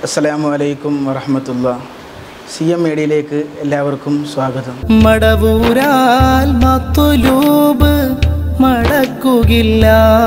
അസ്സലാമു അലൈക്കും വറഹമത്തുള്ള സി എം മീഡിയയിലേക്ക് എല്ലാവർക്കും സ്വാഗതം മടവൂരാൽ മത്തുലൂബ് മടക്കുകില്ല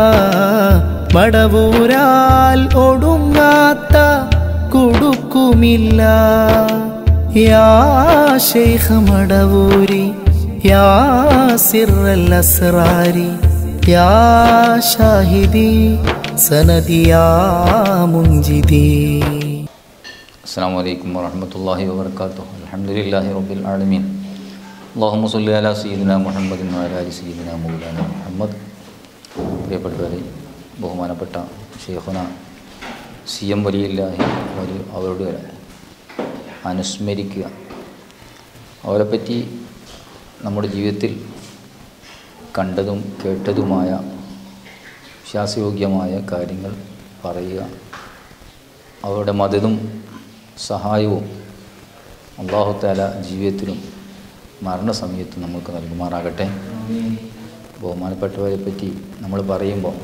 മടവൂരാൽ ഒടുങ്ങാത്ത കുടുക്കുമില്ല യാ ശൈഖ് മടവൂരി യാ സിറൽ അസ്റാരി യാ ഷാഹിദി സനദിയാ മുഞ്ചിദീ അസ്സാം വലൈക്കും വറഹമത്തല്ലാഹി വാബർക്കാത്തു അലഹമുല്ലാഹി റബ്ബിൽ ആലമീൻ അള്ളാഹുമ്മ സല്ലി അലാ സയ്യിദിന മുഹമ്മദിൻ വാലാലി സയ്യിദിന മൗലാന മുഹമ്മദ് പ്രിയപ്പെട്ടവരെ ബഹുമാനപ്പെട്ട ഷെയ്ഖുന സി എം വലിയില്ലാഹി അവർ അവരുടെ അനുസ്മരിക്കുക അവരെപ്പറ്റി നമ്മുടെ ജീവിതത്തിൽ കണ്ടതും കേട്ടതുമായ വിശ്വാസയോഗ്യമായ കാര്യങ്ങൾ പറയുക അവരുടെ മതതും സഹായവും അള്ളാഹുത്താല ജീവിതത്തിലും മരണസമയത്തും നമുക്ക് നൽകുമാറാകട്ടെ ബഹുമാനപ്പെട്ടവരെ പറ്റി നമ്മൾ പറയുമ്പോൾ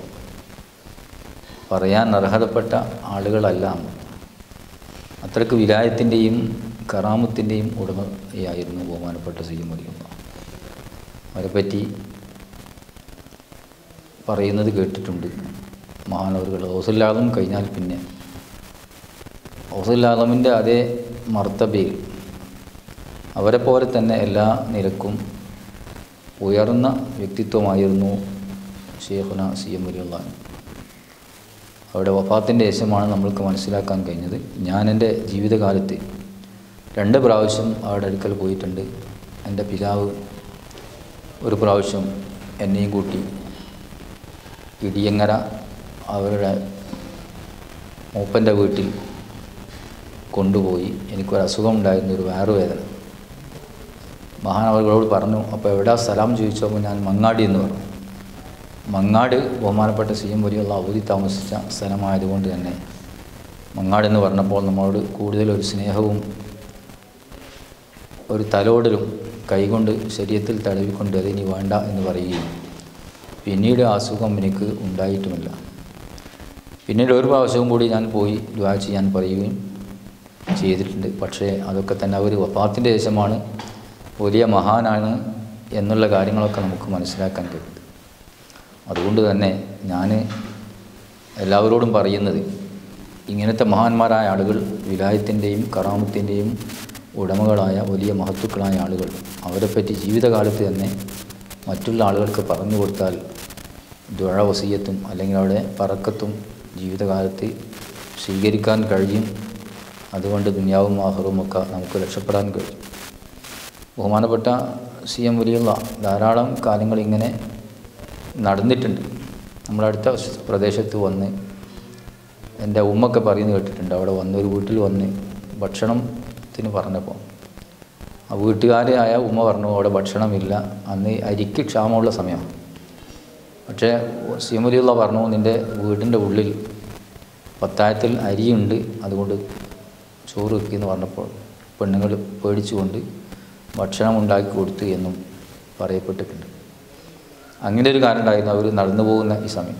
പറയാൻ അർഹതപ്പെട്ട ആളുകളല്ല നമ്മൾ. അത്രയ്ക്ക് വിലായത്തിൻ്റെയും കറാമത്തിൻ്റെയും ഉടമയായിരുന്നു ബഹുമാനപ്പെട്ട സി എം വലിയുള്ള അവരെപ്പറ്റി പറയുന്നത് കേട്ടിട്ടുണ്ട് മഹാനവറുകൾ ഹൗസുല്ലാദം കഴിഞ്ഞാൽ പിന്നെ ഹൗസുല്ലാദമിൻ്റെ അതേ മർത്തബയിൽ അവരെ പോലെ തന്നെ എല്ലാ നിലക്കും ഉയർന്ന വ്യക്തിത്വമായിരുന്നു ഷെയ്ഖുന സി എം വലിയുള്ള അവരുടെ വഫാത്തിൻ്റെ ശേഷമാണ് നമ്മൾക്ക് മനസ്സിലാക്കാൻ കഴിഞ്ഞത് ഞാൻ എൻ്റെ ജീവിതകാലത്ത് രണ്ട് പ്രാവശ്യം അവരുടെ അടുക്കൽ പോയിട്ടുണ്ട് എൻ്റെ പിതാവ് ഒരു പ്രാവശ്യം എന്നെയും കൂട്ടി ഇടിയങ്ങര അവരുടെ മൂപ്പൻ്റെ വീട്ടിൽ കൊണ്ടുപോയി എനിക്കൊരു അസുഖം ഉണ്ടായിരുന്നു ഒരു വയറുവേദന മഹാനവറുകളോട് പറഞ്ഞു അപ്പോൾ എവിടെയാ സ്ഥലം ചോദിച്ചപ്പോൾ ഞാൻ മങ്ങാടി എന്ന് പറഞ്ഞു മങ്ങാട് ബഹുമാനപ്പെട്ട സി എം വലിയുള്ള അവധി താമസിച്ച സ്ഥലമായതുകൊണ്ട് തന്നെ മങ്ങാട് എന്ന് പറഞ്ഞപ്പോൾ നമ്മളോട് കൂടുതലൊരു സ്നേഹവും ഒരു തലോടലും കൈകൊണ്ട് ശരീരത്തിൽ തടവിക്കൊണ്ട് അതിനി വേണ്ട എന്ന് പറയുകയും പിന്നീട് ആ അസുഖം എനിക്ക് ഉണ്ടായിട്ടുമില്ല പിന്നീട് ഒരു പ്രാവശ്യവും കൂടി ഞാൻ പോയി ദുആ ചെയ്യാൻ പറയുകയും ചെയ്തിട്ടുണ്ട് പക്ഷേ അതൊക്കെ തന്നെ അവർ വഫാത്തിൻ്റെ ശേഷമാണ് വലിയ മഹാനാണ് എന്നുള്ള കാര്യങ്ങളൊക്കെ നമുക്ക് മനസ്സിലാക്കാൻ കഴിയും അതുകൊണ്ട് തന്നെ ഞാൻ എല്ലാവരോടും പറയുന്നത് ഇങ്ങനത്തെ മഹാന്മാരായ ആളുകൾ വിലായത്തിൻ്റെയും കറാമത്തിൻ്റെയും ഉടമകളായ വലിയ മഹത്തുക്കളായ ആളുകൾ അവരെപ്പറ്റി ജീവിതകാലത്ത് തന്നെ മറ്റുള്ള ആളുകൾക്ക് പറഞ്ഞു കൊടുത്താൽ ദുഴ വസീയത്തും അല്ലെങ്കിൽ അവിടെ പറക്കത്തും ജീവിതകാലത്ത് സ്വീകരിക്കാൻ കഴിയും അതുകൊണ്ട് ദുനിയാവും ആഹറും ഒക്കെ നമുക്ക് രക്ഷപ്പെടാൻ കഴിയും ബഹുമാനപ്പെട്ട സി എം വലിയുള്ള ധാരാളം കാര്യങ്ങൾ ഇങ്ങനെ നടന്നിട്ടുണ്ട് നമ്മളടുത്ത പ്രദേശത്ത് വന്ന് എൻ്റെ ഉമ്മൊക്കെ പറയുന്നത് കേട്ടിട്ടുണ്ട് അവിടെ വന്ന് ഒരു വീട്ടിൽ വന്ന് ഭക്ഷണത്തിന് പറഞ്ഞപ്പോൾ ആ വീട്ടുകാരായ ഉമ്മ പറഞ്ഞു അവിടെ ഭക്ഷണമില്ല അന്ന് അരിക്ക് ക്ഷാമമുള്ള സമയമാണ് പക്ഷേ സിമലിയുള്ള പറഞ്ഞു നിൻ്റെ വീടിൻ്റെ ഉള്ളിൽ പത്തായത്തിൽ അരിയുണ്ട് അതുകൊണ്ട് ചോറ് വെക്കിയെന്ന് പറഞ്ഞപ്പോൾ പെണ്ണുങ്ങൾ പേടിച്ചുകൊണ്ട് ഭക്ഷണം ഉണ്ടാക്കി കൊടുത്തു എന്നും പറയപ്പെട്ടിട്ടുണ്ട് അങ്ങനെ ഒരു കാരണം ഉണ്ടായിരുന്നു അവർ നടന്നു പോകുന്ന ഈ സമയം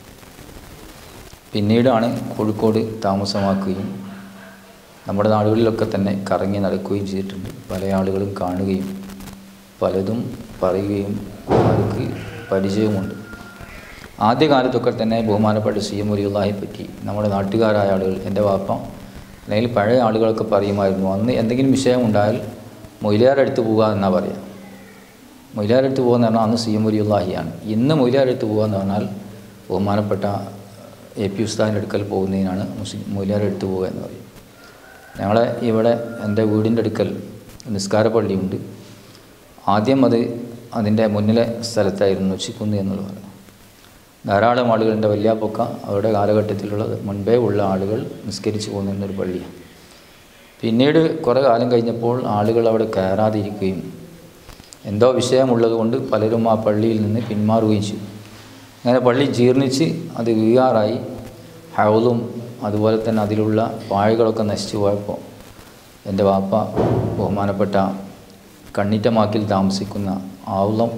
പിന്നീടാണ് കോഴിക്കോട് താമസമാക്കുകയും നമ്മുടെ നാടുകളിലൊക്കെ തന്നെ കറങ്ങി നടക്കുകയും ചെയ്തിട്ടുണ്ട് പല ആളുകളും കാണുകയും പലതും പറയുകയും അവർക്ക് പരിചയമുണ്ട് ആദ്യകാലത്തൊക്കെ തന്നെ ബഹുമാനപ്പെട്ട സി എം വലിയുള്ളാഹിയെ പറ്റി നമ്മുടെ നാട്ടുകാരായ ആളുകൾ എൻ്റെ വാപ്പ അല്ലെങ്കിൽ പഴയ ആളുകളൊക്കെ പറയുമായിരുന്നു അന്ന് എന്തെങ്കിലും വിഷയം ഉണ്ടായാൽ മൊയിലാരടുത്ത് പോകുക എന്നാണ് പറയുക മൊയിലാരടുത്ത് പോകുക എന്ന് പറഞ്ഞാൽ അന്ന് സി എം വലിയുള്ളാഹിയാണ് ഇന്ന് മൊയിലാരടുത്ത് പോകുക എന്ന് പറഞ്ഞാൽ ബഹുമാനപ്പെട്ട എ പി ഉസ്താദിൻ്റെ അടുക്കൽ പോകുന്നതിനാണ് മുസ്ലിം മൊയിലാരടുത്ത് പോകുക എന്ന് പറയും ഞങ്ങളെ ഇവിടെ എൻ്റെ വീടിൻ്റെ അടുക്കൽ നിസ്കാര പള്ളിയുണ്ട് ആദ്യം അത് അതിൻ്റെ മുന്നിലെ സ്ഥലത്തായിരുന്നു നൊച്ചിക്കുന്ന് എന്നുള്ളത് ധാരാളം ആളുകൾ എൻ്റെ വല്യാപ്പൊക്ക അവരുടെ കാലഘട്ടത്തിലുള്ള മുൻപേ ഉള്ള ആളുകൾ നിസ്കരിച്ചു പോകുന്നൊരു പള്ളിയാണ് പിന്നീട് കുറേ കാലം കഴിഞ്ഞപ്പോൾ ആളുകൾ അവിടെ കയറാതിരിക്കുകയും എന്തോ വിഷയമുള്ളത് കൊണ്ട് പലരും ആ പള്ളിയിൽ നിന്ന് പിന്മാറുകയും ചെയ്തു അങ്ങനെ പള്ളി ജീർണിച്ച് അത് വീഴാറായി ഹൗലും അതുപോലെ തന്നെ അതിലുള്ള പാഴകളൊക്കെ നശിച്ചു പോയപ്പോൾ എൻ്റെ വാപ്പ ബഹുമാനപ്പെട്ട കണ്ണിറ്റമാക്കിൽ താമസിക്കുന്ന ആവുളം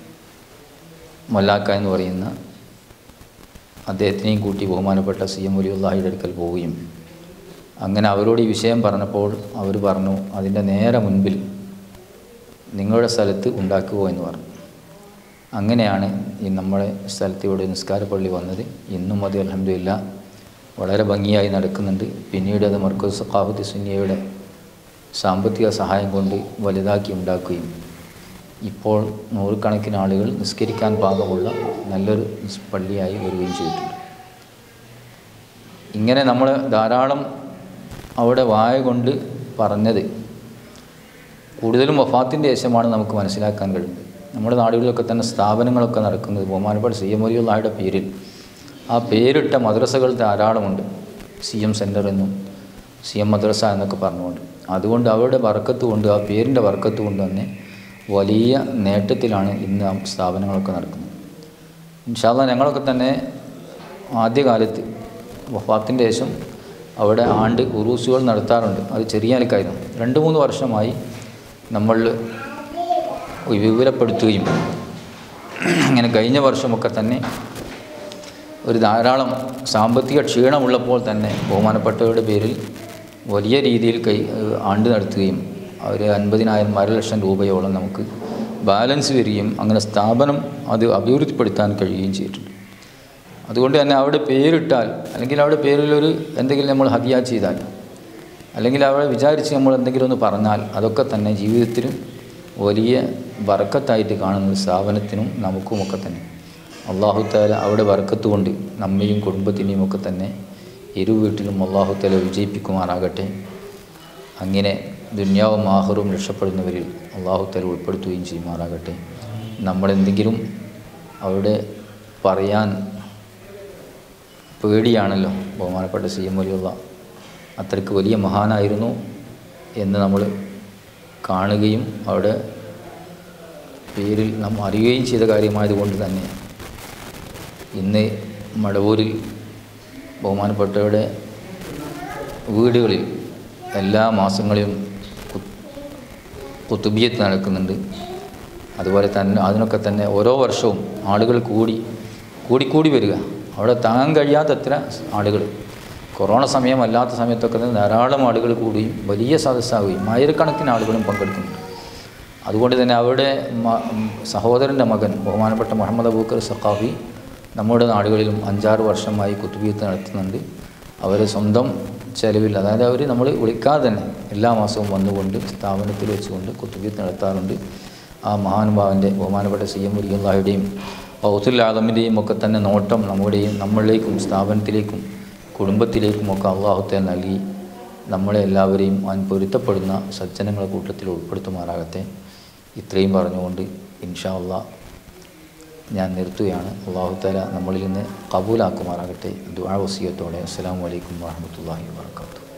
മൊല്ലാക്ക എന്ന് പറയുന്ന അദ്ദേഹത്തിനെയും കൂട്ടി ബഹുമാനപ്പെട്ട സി എം വലിയുള്ളാഹിയുടെ അടുക്കൽ പോവുകയും അങ്ങനെ അവരോട് ഈ വിഷയം പറഞ്ഞപ്പോൾ അവർ പറഞ്ഞു അതിൻ്റെ നേരെ മുൻപിൽ നിങ്ങളുടെ സ്ഥലത്ത് ഉണ്ടാക്കുമോ എന്ന് പറഞ്ഞു അങ്ങനെയാണ് ഈ നമ്മുടെ സ്ഥലത്ത് ഇവിടെ നിസ്കാര പള്ളി വന്നത് ഇന്നും അത് അലഹമില്ല വളരെ ഭംഗിയായി നടക്കുന്നുണ്ട് പിന്നീട് അത് മർക്കസ് സഖാഫത്ത് സുന്നിയയുടെ സാമ്പത്തിക സഹായം കൊണ്ട് വലുതാക്കി ഉണ്ടാക്കുകയും ഇപ്പോൾ നൂറുകണക്കിന് ആളുകൾ നിസ്കരിക്കാൻ പാകമുള്ള നല്ലൊരു നിസ് പള്ളിയായി വരികയും ചെയ്തിട്ടുണ്ട് ഇങ്ങനെ നമ്മൾ ധാരാളം അവിടെ വായ കൊണ്ട് പറഞ്ഞത് കൂടുതലും വഫാത്തിൻ്റെ ശേഷമാണ് നമുക്ക് മനസ്സിലാക്കാൻ കഴിയുന്നത് നമ്മുടെ നാടുകളിലൊക്കെ തന്നെ സ്ഥാപനങ്ങളൊക്കെ നടക്കുന്നത് ബഹുമാനപ്പെട്ട സി എം ഒലിയുള്ളായുടെ പേരിൽ ആ പേരിട്ട മദ്രസകൾ ധാരാളമുണ്ട് സി എം സെൻറ്റർ എന്നും സി എം മദ്രസ എന്നൊക്കെ പറഞ്ഞുകൊണ്ട് അതുകൊണ്ട് അവരുടെ വർക്കത്ത് കൊണ്ട് ആ പേരിൻ്റെ വർക്കത്ത് കൊണ്ട് തന്നെ വലിയ നേട്ടത്തിലാണ് ഇന്ന് ആ സ്ഥാപനങ്ങളൊക്കെ നടക്കുന്നത് ഇൻഷാല്ല ഞങ്ങളൊക്കെ തന്നെ ആദ്യകാലത്ത് വഫാത്തിൻ്റെ ശേഷം അവിടെ ആണ്ട് ഉറൂസുകൾ നടത്താറുണ്ട് അത് ചെറിയ നിലക്കായിരുന്നു രണ്ട് മൂന്ന് വർഷമായി നമ്മൾ വിവരപ്പെടുത്തുകയും അങ്ങനെ കഴിഞ്ഞ വർഷമൊക്കെ തന്നെ ഒരു ധാരാളം സാമ്പത്തിക ക്ഷീണമുള്ളപ്പോൾ തന്നെ ബഹുമാനപ്പെട്ടവരുടെ പേരിൽ വലിയ രീതിയിൽ കൈ ആണ്ട് നടത്തുകയും ഒരു അൻപതിനായിരം അര ലക്ഷം രൂപയോളം നമുക്ക് ബാലൻസ് വരികയും അങ്ങനെ സ്ഥാപനം അത് അഭിവൃദ്ധിപ്പെടുത്താൻ കഴിയുകയും ചെയ്തിട്ടുണ്ട് അതുകൊണ്ട് തന്നെ അവിടെ പേരിട്ടാൽ അല്ലെങ്കിൽ അവിടെ പേരിലൊരു എന്തെങ്കിലും നമ്മൾ ഹദിയ ചെയ്താൽ അല്ലെങ്കിൽ അവിടെ വിചാരിച്ച് നമ്മൾ എന്തെങ്കിലും ഒന്ന് പറഞ്ഞാൽ അതൊക്കെ തന്നെ ജീവിതത്തിൽ വലിയ ബർക്കത്തായിട്ട് കാണുന്നത് സ്ഥാപനത്തിനും നമുക്കുമൊക്കെ തന്നെ അള്ളാഹുത്താല അവിടെ ബർക്കത്ത് കൊണ്ട് നമ്മയും കുടുംബത്തിനെയും ഒക്കെ തന്നെ ഇരു വീട്ടിലും അള്ളാഹുത്താല വിജയിപ്പിക്കുമാറാകട്ടെ അങ്ങനെ ദുന്യാവും ആഹറും രക്ഷപ്പെടുന്നവരിൽ അള്ളാഹുത്താല ഉൾപ്പെടുത്തുകയും ചെയ്യുമാറാകട്ടെ നമ്മളെന്തെങ്കിലും അവിടെ പറയാൻ പേടിയാണല്ലോ ബഹുമാനപ്പെട്ട സി എം വലിയുള്ള അത്രയ്ക്ക് വലിയ മഹാനായിരുന്നു എന്ന് നമ്മൾ കാണുകയും അവിടെ പേരിൽ നാം അറിയുകയും ചെയ്ത കാര്യമായതുകൊണ്ട് തന്നെ ഇന്ന് മടവൂരിൽ ബഹുമാനപ്പെട്ടവരുടെ വീടുകളിൽ എല്ലാ മാസങ്ങളിലും കു- കുത്തുബിയത്ത് നടക്കുന്നുണ്ട് അതുപോലെ തന്നെ അതിനൊക്കെ തന്നെ ഓരോ വർഷവും ആളുകൾ കൂടി കൂടിക്കൂടി വരിക അവിടെ താങ്ങാൻ കഴിയാത്തത്ര ആളുകൾ കൊറോണ സമയമല്ലാത്ത സമയത്തൊക്കെ തന്നെ ധാരാളം ആളുകൾ കൂടുകയും വലിയ സദസ്സാവുകയും ആയിരക്കണക്കിന് ആളുകളും പങ്കെടുക്കുന്നുണ്ട് അതുകൊണ്ട് തന്നെ അവരുടെ മ- സഹോദരൻ്റെ മകൻ ബഹുമാനപ്പെട്ട മുഹമ്മദ് അബൂക്കർ സഖാഫി നമ്മുടെ നാടുകളിലും അഞ്ചാറ് വർഷമായി കുത്തുബീയത്ത് നടത്തുന്നുണ്ട് അവർ സ്വന്തം ചെലവിൽ അതായത് അവർ നമ്മൾ വിളിക്കാതെ തന്നെ എല്ലാ മാസവും വന്നുകൊണ്ട് സ്ഥാപനത്തിൽ വെച്ചുകൊണ്ട് കുത്തുബീയത്ത് നടത്താറുണ്ട് ആ മഹാനുഭാവൻ്റെ ബഹുമാനപ്പെട്ട സി എം വലിയുള്ളായുടെയും ഔസുൽ ആദമിൻ്റെയും ഒക്കെ തന്നെ നോട്ടം നമ്മുടെയും നമ്മളിലേക്കും സ്ഥാപനത്തിലേക്കും കുടുംബത്തിലേക്കും ഒക്കെ അള്ളാഹുത്തെ നൽകി നമ്മളെ എല്ലാവരെയും അവൻ പൊരുത്തപ്പെടുന്ന സജ്ജനങ്ങളുടെ കൂട്ടത്തിൽ ഉൾപ്പെടുത്തുമാറാകട്ടെ ഇത്രയും പറഞ്ഞുകൊണ്ട് ഇൻഷാ അള്ളാഹ് ഞാൻ നിർത്തുകയാണ് അള്ളാഹു താല നമ്മളിൽ നിന്ന് കബൂലാക്കുമാറാകട്ടെ ദുആ വസിയത്തോടെ അസ്സലാമു അലൈക്കും വാഹമത്തല്ലാഹി വാബർക്കാത്തു